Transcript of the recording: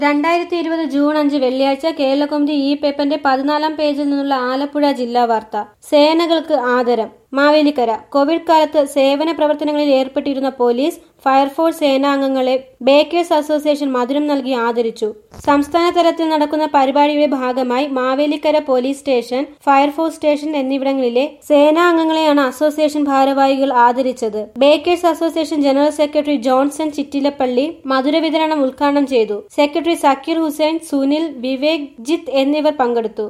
രണ്ടായിരത്തി ഇരുപത് ജൂൺ അഞ്ച് വെള്ളിയാഴ്ച കേരളകൗമുദി ഈ പേപ്പറിന്റെ പതിനാലാം പേജിൽ നിന്നുള്ള ആലപ്പുഴ ജില്ലാ വാർത്ത സേനകൾക്ക് ആദരം മാവേലിക്കര കോവിഡ് കാലത്ത് സേവന പ്രവർത്തനങ്ങളിൽ ഏർപ്പെട്ടിരുന്ന പോലീസ് ഫയർഫോഴ്സ് സേനാംഗങ്ങളെ ബേക്കേഴ്സ് അസോസിയേഷൻ മധുരം നൽകി ആദരിച്ചു സംസ്ഥാന തലത്തിൽ നടക്കുന്ന പരിപാടിയുടെ ഭാഗമായി Mavelikkara police station fire force station എന്നിവിടങ്ങളിലെ സേനാംഗങ്ങളെയാണ് അസോസിയേഷൻ ഭാരവാഹികൾ ആദരിച്ചത് bakers association general secretary Johnson Chittilappally മധുര വിതരണം ഉദ്ഘാടനം ചെയ്തു സെക്രട്ടറി സക്കീർ ഹുസൈൻ സുനിൽ വിവേക് ജിത്ത് എന്നിവർ പങ്കെടുത്തു